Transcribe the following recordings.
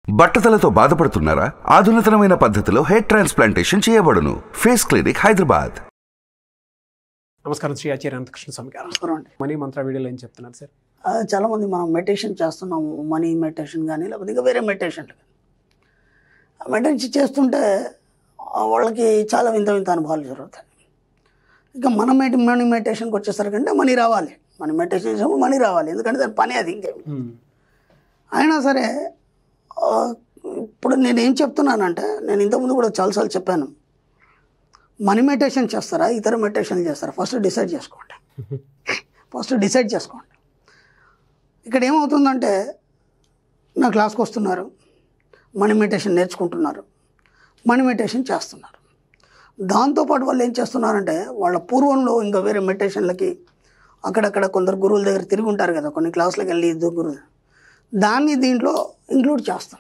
బట్టతలతో బాధపడుతున్నారా ఆధునితనమైన పద్ధతిలో హెయిర్ ట్రాన్స్ప్లాంటేషన్ చేయబడును ఫేస్ క్లినిక్ హైదరాబాద్ నమస్కారం శ్రీ ఆచార్య అనంతకృష్ణ స్వామి గారు నమస్కారం అండి మనీ మంత్ర వీడియోలో ఏం చెప్తున్నారు సార్ ఆ, చాలా మంది మనం మెడిటేషన్ చేస్తున్నాము మనీ మెడిటేషన్ కానీ లేకపోతే ఇంకా వేరే మెడిటేషన్లు కానీ ఆ మెడిటేషన్ చేస్తుంటే ఆ, వాళ్ళకి చాలా వింత వింత అనుభవాలు జరుగుతాయి ఇక మన మెడి మనీ మెడిటేషన్కి వచ్చేసరికంటే మనీ రావాలి మన మెడిటేషన్ చేసినప్పుడు మనీ రావాలి ఎందుకంటే దాని పని అది ఇంకేం అయినా సరే ఆ, ఇప్పుడు నేను ఏం చెప్తున్నానంటే నేను ఇంతకుముందు కూడా చాలాసార్లు చెప్పాను మనీ మెడిటేషన్ చేస్తారా ఇతర మెడిటేషన్ చేస్తారా ఫస్ట్ డిసైడ్ చేసుకోండి ఫస్ట్ డిసైడ్ చేసుకోండి ఇక్కడ ఏమవుతుందంటే నా క్లాస్కి వస్తున్నారు మనీ మెడిటేషన్ నేర్చుకుంటున్నారు మనీ మెడిటేషన్ చేస్తున్నారు దాంతోపాటు వాళ్ళు ఏం చేస్తున్నారంటే వాళ్ళ పూర్వంలో ఇంకా వేరే మెడిటేషన్లకి అక్కడక్కడ కొందరు గురువుల దగ్గర తిరిగి ఉంటారు కదా కొన్ని క్లాసులకు వెళ్ళి ఇద్దరు గురువులు దాన్ని దీంట్లో ఇంక్లూడ్ చేస్తున్నారు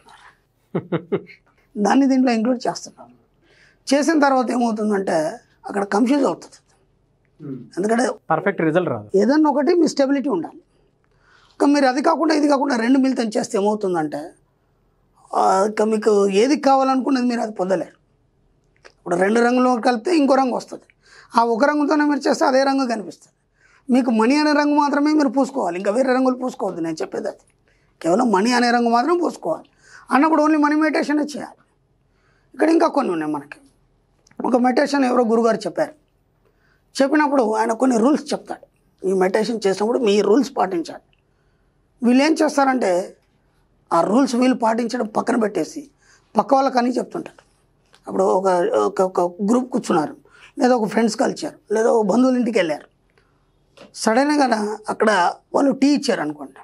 దాన్ని దీంట్లో ఇంక్లూడ్ చేస్తున్నారు చేసిన తర్వాత ఏమవుతుందంటే అక్కడ కన్ఫ్యూజ్ అవుతుంది ఎందుకంటే పర్ఫెక్ట్ రిజల్ట్ రాదు ఏదన్నా ఒకటి మీ స్టెబిలిటీ ఉండాలి ఇంకా మీరు అది కాకుండా ఇది కాకుండా రెండు మిళితం చేస్తే ఏమవుతుందంటే ఆ, ఇక మీకు ఏది కావాలనుకున్నది మీరు అది పొందలేరు ఇప్పుడు రెండు రంగులు కలిపితే ఇంకో రంగు వస్తుంది ఆ ఒక రంగుతోనే మీరు చేస్తే అదే రంగు కనిపిస్తుంది మీకు మణి అనే రంగు మాత్రమే మీరు పూసుకోవాలి ఇంకా వేరే రంగులు పూసుకోవద్దు నేను చెప్పేది అది కేవలం మణి అనే రంగు మాత్రం పూసుకోవాలి అన్నప్పుడు ఓన్లీ మనీ మెడిటేషనే చేయాలి ఇక్కడ ఇంకా కొన్ని ఉన్నాయి మనకి ఒక మెడిటేషన్ ఎవరో గురుగారు చెప్పారు చెప్పినప్పుడు ఆయన కొన్ని రూల్స్ చెప్తాడు ఈ మెడిటేషన్ చేసినప్పుడు మీ రూల్స్ పాటించాలి వీళ్ళు ఏం చేస్తారంటే ఆ రూల్స్ వీళ్ళు పాటించడం పక్కన పెట్టేసి పక్క వాళ్ళకి అని చెప్తుంటారు అప్పుడు ఒక ఒక ఒక గ్రూప్ కూర్చున్నారు లేదా ఒక ఫ్రెండ్స్ కలిచారు లేదా ఒక బంధువుల ఇంటికి వెళ్ళారు సడన్గా అక్కడ వాళ్ళు టీ ఇచ్చారు అనుకోండి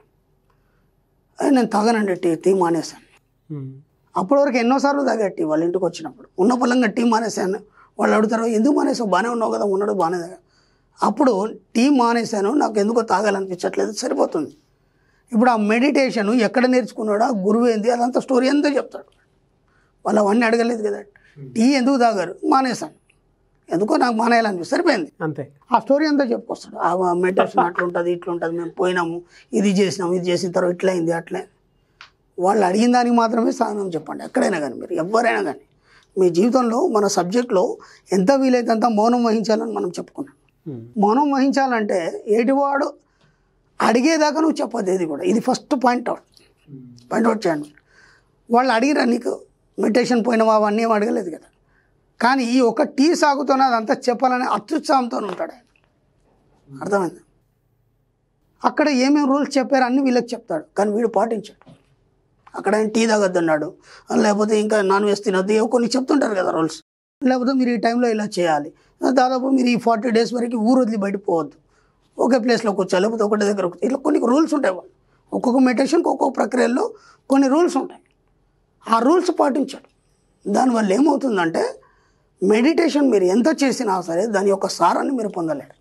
"ఏ, నేను తాగనండి టీ టీ మానేశాను అప్పటి వరకు ఎన్నోసార్లు తాగా టీ వాళ్ళ ఇంటికి వచ్చినప్పుడు ఉన్న పొలంగా టీ మానేశాను వాళ్ళు అడుగుతారు ఎందుకు మానేసావు బాగానే ఉన్నావు కదా ఉన్నాడు బాగానే తాగా." అప్పుడు టీ మానేశాను నాకు ఎందుకో తాగాలనిపించట్లేదు సరిపోతుంది ఇప్పుడు ఆ మెడిటేషన్ ఎక్కడ నేర్చుకున్నాడో ఆ గురువు ఏంది అదంతా స్టోరీ అంతా చెప్తాడు వాళ్ళు అవన్నీ అడగలేదు కదా టీ ఎందుకు తాగారు మానేశాను ఎందుకో నాకు మానేయాలనిపి సరిపోయింది అంతే ఆ స్టోరీ అంతా చెప్పుకొస్తాడు ఆ మెడిటేషన్ అట్లుంటుంది ఇట్లుంటుంది మేము పోయినాము ఇది చేసినాము ఇది చేసిన తర్వాత ఇట్లా అయింది అట్లే వాళ్ళు అడిగిన దానికి మాత్రమే సహనం చెప్పండి ఎక్కడైనా కానీ మీరు ఎవరైనా కానీ మీ జీవితంలో మన సబ్జెక్ట్లో ఎంత వీలైతే అంత మౌనం వహించాలని మనం చెప్పుకున్నాం మౌనం వహించాలంటే ఏటివాడు అడిగేదాకా నువ్వు చెప్పదు ఇది కూడా ఇది first point out point out చేయండి వాళ్ళు అడిగిరా నీకు మెడిటేషన్ పోయినవా అవన్నీ ఏం అడగలేదు కదా కానీ ఈ ఒక టీ సాగుతోనే అదంతా చెప్పాలనే అత్యుత్సాహంతో ఉంటాడు ఆయన అర్థమైంది అక్కడ ఏమేమి రూల్స్ చెప్పారో అన్ని వీళ్ళకి చెప్తాడు కానీ వీడు పాటించాడు అక్కడ ఆయన టీ తాగొద్దు అన్నాడు లేకపోతే ఇంకా నాన్ వెజ్ తినొద్దు ఏవో కొన్ని చెప్తుంటారు కదా రూల్స్ లేకపోతే మీరు ఈ టైంలో ఇలా చేయాలి దాదాపు మీరు ఈ ఫార్టీ డేస్ వరకు ఊరు వదిలి బయటకు పోవద్దు ఒకే ప్లేస్లో కూర్చోాలి లేకపోతే ఒకటి దగ్గర కూర్చో- ఇట్లా కొన్ని రూల్స్ ఉంటాయి వాళ్ళు ఒక్కొక్క మెడిటేషన్కి ఒక్కొక్క ప్రక్రియలో కొన్ని రూల్స్ ఉంటాయి ఆ రూల్స్ పాటించాడు దానివల్ల ఏమవుతుందంటే మెడిటేషన్ మీరు ఎంత చేసినా సరే దాని యొక్క సారాన్ని మీరు పొందలేరు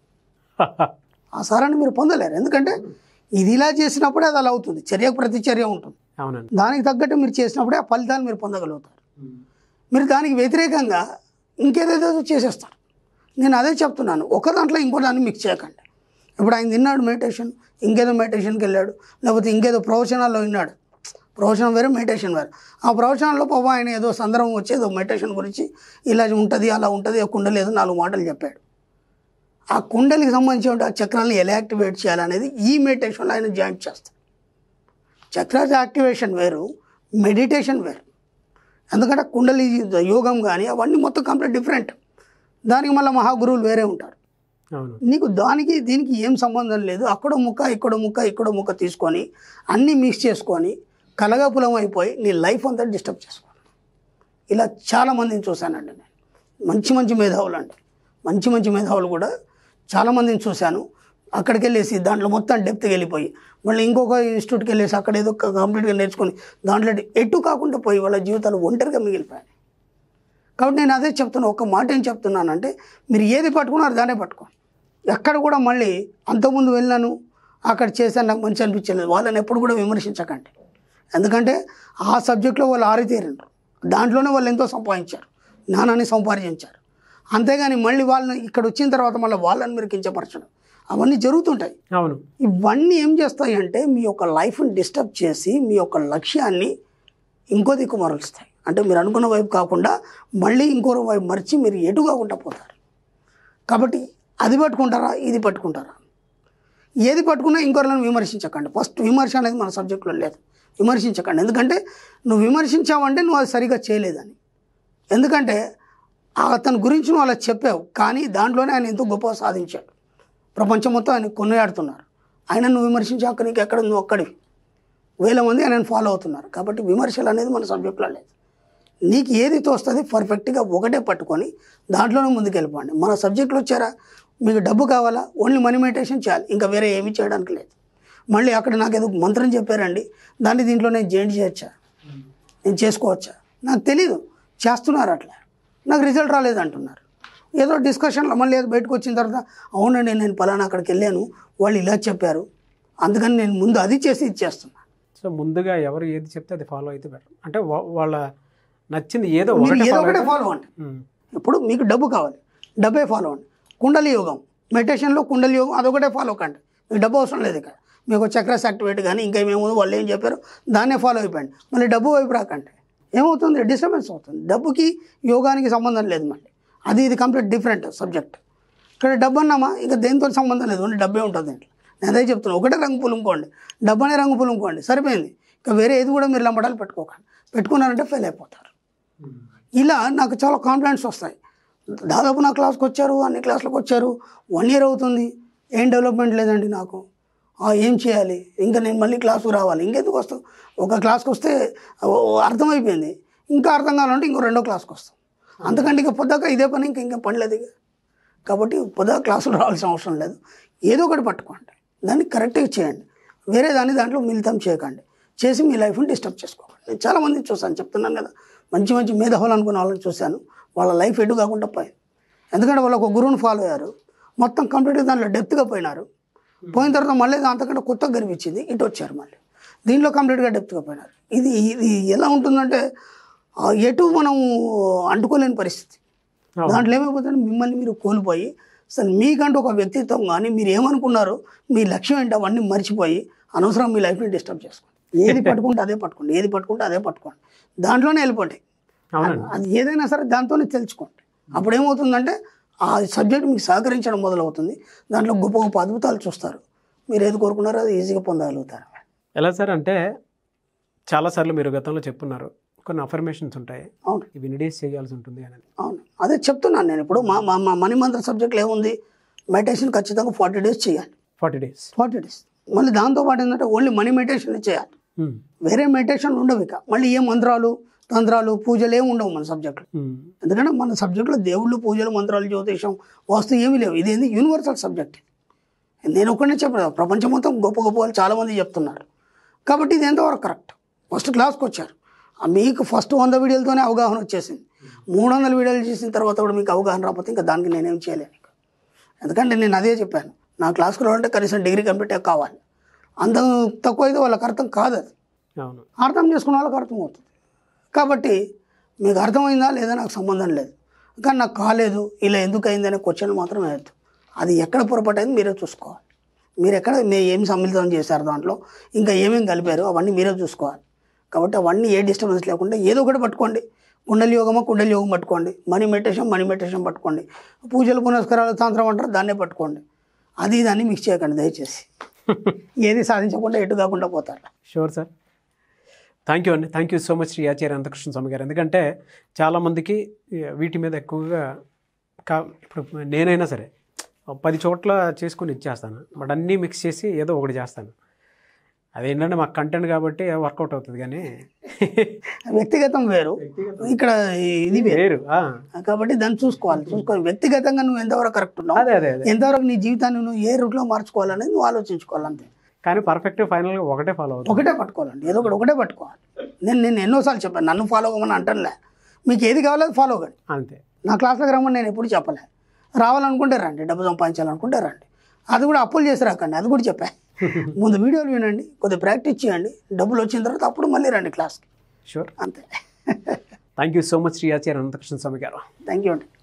ఆ సారాన్ని మీరు పొందలేరు ఎందుకంటే ఇది ఇలా చేసినప్పుడే అది అలా అవుతుంది చర్య ప్రతిచర్య ఉంటుంది అవునండి దానికి తగ్గట్టు మీరు చేసినప్పుడే ఆ ఫలితాలు మీరు పొందగలుగుతారు మీరు దానికి వ్యతిరేకంగా ఇంకేదేదో చేసేస్తారు నేను అదే చెప్తున్నాను ఒక దాంట్లో ఇంకో దాన్ని మిక్స్ చేయకండి ఇప్పుడు ఆయన తిన్నాడు మెడిటేషన్ ఇంకేదో మెడిటేషన్కి వెళ్ళాడు లేకపోతే ఇంకేదో ప్రవచనాల్లో విన్నాడు ప్రవచనం వేరే మెడిటేషన్ వేరే ఆ ప్రవచనాల్లో పాపం ఆయన ఏదో సందర్భం వచ్చి ఏదో మెడిటేషన్ గురించి ఇలా ఉంటుంది అలా ఉంటుంది ఆ కుండ లేదు నాలుగు మాటలు చెప్పాడు ఆ కుండలికి సంబంధించిన ఆ చక్రాలను ఎలా యాక్టివేట్ చేయాలనేది ఈ మెడిటేషన్లో ఆయన జాయింట్ చేస్తాడు చక్రాస్ యాక్టివేషన్ వేరు మెడిటేషన్ వేరు ఎందుకంటే కుండలి యోగం కానీ అవన్నీ మొత్తం కంప్లీట్ డిఫరెంట్ దానికి మళ్ళీ మహాగురువులు వేరే ఉంటారు అవును నీకు దానికి దీనికి ఏం సంబంధం లేదు అక్కడో ముక్క ఇక్కడో ముక్క ఇక్కడో ముక్క తీసుకొని అన్నీ మిక్స్ చేసుకొని కలగపులం అయిపోయి నీ లైఫ్ అంతా డిస్టర్బ్ చేసుకోవాలి ఇలా చాలామందిని చూశానండి నేను మంచి మంచి మేధావులు అండి మంచి మంచి మేధావులు కూడా చాలామందిని చూశాను అక్కడికి వెళ్ళేసి దాంట్లో మొత్తం డెప్త్కి వెళ్ళిపోయి మళ్ళీ ఇంకొక ఇన్స్టిట్యూట్కి వెళ్ళేసి అక్కడ ఏదో కంప్లీట్గా నేర్చుకొని దాంట్లో ఎటు కాకుండా పోయి వాళ్ళ జీవితాలు ఒంటరిగా మిగిలిపోయాయి కాబట్టి నేను అదే చెప్తున్నా ఒక మాట ఏం చెప్తున్నానంటే మీరు ఏది పట్టుకున్నారో దాన్నే పట్టుకోండి ఎక్కడ కూడా మళ్ళీ అంతకుముందు వెళ్ళాను అక్కడ చేశాను నాకు మంచి అనిపించలేదు వాళ్ళని ఎప్పుడు కూడా విమర్శించకండి ఎందుకంటే ఆ సబ్జెక్ట్లో వాళ్ళు ఆరితేరిండ్రు దాంట్లోనే వాళ్ళు ఎంతో సంపాదించారు జ్ఞానాన్ని సంపాదించారు అంతేగాని మళ్ళీ వాళ్ళని ఇక్కడ వచ్చిన తర్వాత మళ్ళీ వాళ్ళని మీరు కించపరచడం అవన్నీ జరుగుతుంటాయి అవును ఇవన్నీ ఏం చేస్తాయి అంటే మీ యొక్క లైఫ్ని డిస్టర్బ్ చేసి మీ యొక్క లక్ష్యాన్ని ఇంకో దిక్కు మరలుస్తాయి అంటే మీరు అనుకున్న వైపు కాకుండా మళ్ళీ ఇంకో వైపు మరిచి మీరు ఎటు కాకుండా పోతారు కాబట్టి అది పట్టుకుంటారా ఇది పట్టుకుంటారా ఏది పట్టుకున్నా ఇంకొకరిని విమర్శించకండి ఫస్ట్ విమర్శ అనేది మన సబ్జెక్టులో లేదు విమర్శించకండి ఎందుకంటే నువ్వు విమర్శించావంటే నువ్వు అది సరిగా చేయలేదని ఎందుకంటే అతని గురించి నువ్వు అలా చెప్పావు కానీ దాంట్లోనే ఆయన ఎంతో గొప్ప సాధించాడు ప్రపంచం మొత్తం ఆయన కొనియాడుతున్నారు ఆయన నువ్వు విమర్శించాక నీకు ఎక్కడ నువ్వు ఒక్కడివి వేల మంది ఆయనను ఫాలో అవుతున్నారు కాబట్టి విమర్శలు అనేది మన సబ్జెక్టులో లేదు నీకు ఏది తోస్తుంది పర్ఫెక్ట్గా ఒకటే పట్టుకొని దాంట్లోనే ముందుకు వెళ్ళిపోండి మన సబ్జెక్టులు వచ్చారా మీకు డబ్బు కావాలా ఓన్లీ మనీ మెడిటేషన్ చేయాలి ఇంకా వేరే ఏమీ చేయడానికి లేదు మళ్ళీ అక్కడ నాకు ఏదో మంత్రం చెప్పారండి దాన్ని దీంట్లో నేను జాయింట్ చేయొచ్చా నేను చేసుకోవచ్చా నాకు తెలీదు చేస్తున్నారు అట్లా నాకు రిజల్ట్ రాలేదు అంటున్నారు ఏదో డిస్కషన్లో మళ్ళీ ఏదో బయటకు వచ్చిన తర్వాత అవునండి నేను పలానా అక్కడికి వెళ్ళాను వాళ్ళు ఇలా చెప్పారు అందుకని నేను ముందు అది చేసి ఇది చేస్తున్నా సో ముందుగా ఎవరు ఏది చెప్తే అది ఫాలో అయితే బెటర్ అంటే వా- వాళ్ళ నచ్చింది ఏదో మీరు ఒకటే ఏదో follow ఒకటే అయితే- ఫాలో అవ్వండి ఉమ్. ఇప్పుడు మీకు డబ్బు కావాలి డబ్బే ఫాలో అవ్వండి కుండలి యోగం మెడిటేషన్లో కుండలి యోగం అదొకటే ఫాలో కండి మీకు డబ్బు అవసరం లేదు ఇక్కడ మీకు చక్రస్ యాక్టివేట్ కానీ ఇంకా ఏమేమో వాళ్ళు ఏం చెప్పారు దాన్నే ఫాలో అయిపోయండి మళ్ళీ డబ్బు వైపు రాకండి ఏమవుతుంది డిస్టర్బెన్స్ అవుతుంది డబ్బుకి యోగానికి సంబంధం లేదు మళ్ళీ అది ఇది కంప్లీట్ డిఫరెంట్ సబ్జెక్ట్ ఇక్కడ డబ్బు అన్నామా ఇంకా దేనితో సంబంధం లేదు ఓన్లీ డబ్బే ఉంటుంది దీంట్లో నేను అదే చెప్తున్నాను ఒకటే రంగు పులుముకోండి డబ్బు అనే రంగు పులుముకోండి సరిపోయింది ఇంకా వేరే ఏది కూడా మీరు లంబడాలు పెట్టుకోకండి పెట్టుకున్నారంటే ఫెయిల్ అయిపోతారు ఇలా నాకు చాలా కాన్ఫిడెన్స్ వస్తాయి దాదాపు నా క్లాస్కి వచ్చారు అన్ని క్లాసులకు వచ్చారు వన్ ఇయర్ అవుతుంది ఏం డెవలప్మెంట్ లేదండి నాకు ఆ, ఏం చేయాలి ఇంకా నేను మళ్ళీ క్లాసుకు రావాలి ఇంకెందుకు వస్తాం ఒక క్లాస్కి వస్తే ఓ, అర్థమైపోయింది ఇంకా అర్థం కావాలంటే ఇంకో రెండో క్లాస్కి వస్తాం అంతకంటే ఇంకా పొద్దాక ఇదే పని ఇంకా ఇంకా పని లేదు ఇక కాబట్టి పొద్దాక క్లాసులు రావాల్సిన అవసరం లేదు ఏదో ఒకటి పట్టుకోండి దాన్ని కరెక్ట్గా చేయండి వేరే దాన్ని దాంట్లో మిళితం చేయకండి చేసి మీ లైఫ్ని డిస్టర్బ్ చేసుకోకండి నేను చాలామందిని చూశాను చెప్తున్నాను కదా మంచి మంచి మేధావులు అనుకున్న వాళ్ళని చూశాను వాళ్ళ లైఫ్ ఎటు కాకుండా పోయింది ఎందుకంటే వాళ్ళు ఒక గురువుని ఫాలో అయ్యారు మొత్తం కంప్లీట్గా దాంట్లో డెప్త్గా పోయినారు పోయిన తర్వాత మళ్ళీ అంతకంటే కొత్తగా కనిపించింది ఇటు వచ్చారు మళ్ళీ దీంట్లో కంప్లీట్గా డెప్త్గా పోయినారు ఇది ఇది ఎలా ఉంటుందంటే ఆ, ఎటు మనం అంటుకోలేని పరిస్థితి అవును. దాంట్లో ఏమైపోతుంది మిమ్మల్ని మీరు కోల్పోయి అసలు మీకంటూ ఒక వ్యక్తిత్వం కానీ మీరు ఏమనుకున్నారో మీ లక్ష్యం ఏంటి అవన్నీ మర్చిపోయి అనవసరం మీ లైఫ్ని డిస్టర్బ్ చేసుకోండి ఏది పట్టుకుంటే అదే పట్టుకోండి ఏది పట్టుకుంటే అదే పట్టుకోండి దాంట్లోనే వెళ్ళిపోండి అవునండి అది ఏదైనా సరే దాంతోనే తెలుసుకోండి అప్పుడు ఏమవుతుందంటే ఆ సబ్జెక్ట్ మీకు సహకరించడం మొదలవుతుంది దాంట్లో గొప్ప గొప్ప అద్భుతాలు చూస్తారు మీరు ఏది కోరుకున్నారో అది ఈజీగా పొందగలుగుతారు ఎలా సార్ అంటే చాలాసార్లు మీరు గతంలో చెప్పున్నారు కొన్ని అఫర్మేషన్స్ ఉంటాయి అవును ఇవి నిడేస్ చేయాల్సి ఉంటుంది అనేది అవును అదే చెప్తున్నాను నేను ఇప్పుడు మా మా మా మనీ మంత్ర సబ్జెక్ట్లో ఏముంది మెడిటేషన్ ఖచ్చితంగా ఫార్టీ డేస్ చేయాలి ఫార్టీ డేస్ ఫార్టీ డేస్ మళ్ళీ దాంతోపాటు ఏంటంటే ఓన్లీ మనీ మెడిటేషన్ చేయాలి వేరే మెడిటేషన్ ఉండవు ఇక మళ్ళీ ఏ మంత్రాలు తంత్రాలు పూజలు ఏమి ఉండవు మన సబ్జెక్టులో ఎందుకంటే మన సబ్జెక్టులో దేవుళ్ళు పూజలు మంత్రాలు జ్యోతిషం వాస్తు ఏమీ లేవు ఇదేంది యూనివర్సల్ సబ్జెక్ట్ నేను ఒక్కడనే చెప్పలేదు ప్రపంచం మొత్తం గొప్ప గొప్ప వాళ్ళు చాలామంది చెప్తున్నారు కాబట్టి ఇది ఎంతవరకు కరెక్ట్ ఫస్ట్ క్లాస్కి వచ్చారు ఆ మీకు ఫస్ట్ వంద వీడియోలతోనే అవగాహన వచ్చేసింది మూడు వందల వీడియోలు చేసిన తర్వాత కూడా మీకు అవగాహన రాకపోతే ఇంకా దానికి నేనేం చేయలేను ఇక. ఎందుకంటే నేను అదే చెప్పాను నా క్లాస్కి రావాలంటే కనీసం డిగ్రీ కంప్లీట్ అయ్యాక కావాలి అంత తక్కువ అయితే వాళ్ళకి అర్థం కాదు అది అవును అర్థం చేసుకున్న వాళ్ళకి అర్థమవుతుంది కాబట్టి మీకు అర్థమైందా లేదా నాకు సంబంధం లేదు కానీ నాకు కాలేదు ఇలా ఎందుకు అయింది అనే క్వశ్చన్ మాత్రం వేయద్దు అది ఎక్కడ పొరపాటు అయింది మీరే చూసుకోవాలి మీరు ఎక్కడ మీరు ఏం సమ్మిళితం చేశారు దాంట్లో ఇంకా ఏమేమి కలిపారు అవన్నీ మీరే చూసుకోవాలి కాబట్టి అవన్నీ ఏ డిస్టర్బెన్స్ లేకుండా ఏదో ఒకటి పట్టుకోండి కుండలి యోగమా కుండలి యోగం పట్టుకోండి మనీ మెడిటేషన్ మనీ మెడిటేషన్ పట్టుకోండి పూజలు పునస్కారాలు తంత్రం అంటారు దాన్నే పట్టుకోండి అది దాన్ని మిక్స్ చేయకండి దయచేసి ఏది సాధించకుండా ఎటు కాకుండా పోతారు షూర్ సార్ థ్యాంక్ యూ అండి thank you so much Shri Acharya Anantakrishna Swami గారు ఎందుకంటే చాలామందికి ఈ, వీటి మీద ఎక్కువగా కా ఇప్పుడు నేనైనా సరే పది చోట్ల చేసుకుని ఇచ్చేస్తాను బట్ అన్నీ మిక్స్ చేసి ఏదో ఒకటి చేస్తాను అదేంటంటే మాకు కంటెంట్ కాబట్టి వర్కౌట్ అవుతుంది కానీ వ్యక్తిగతం వేరు ఇక్కడ ఇది వేరు వేరు ఆ, కాబట్టి దాన్ని చూసుకోవాలి చూసుకోవాలి వ్యక్తిగతంగా నువ్వు ఎంతవరకు కరెక్ట్ ఉన్నావు అదే అదే అదే ఎంతవరకు నీ జీవితాన్ని నువ్వు ఏ రూట్లో మార్చుకోవాలనేది నువ్వు ఆలోచించుకోవాలి అంతే కానీ పర్ఫెక్ట్ ఫైనల్గా ఒకటే ఫాలో అవుతుంది ఒకటే పట్టుకోవాలండి ఏదో ఒకటి ఒకటే పట్టుకోవాలి నేను నేను ఎన్నోసార్లు చెప్పాను నన్ను ఫాలో అవ్వమని అంటలే మీకు ఏది కావాలో అది ఫాలో అవ్వండి అంతే నా క్లాస్లోకి రమ్మని నేను ఎప్పుడు చెప్పలే రావాలనుకుంటే రండి డబ్బు సంపాదించాలనుకుంటే రండి అది కూడా అప్పులు చేసి రాకండి అది కూడా చెప్పా ముందు వీడియోలు వినండి కొద్దిగా ప్రాక్టీస్ చేయండి డబ్బులు వచ్చిన తర్వాత అప్పుడు మళ్ళీ రండి క్లాస్కి షూర్ అంతే thank you so much Shri Acharya Anantakrishna Swami గారు థ్యాంక్ యూ అండి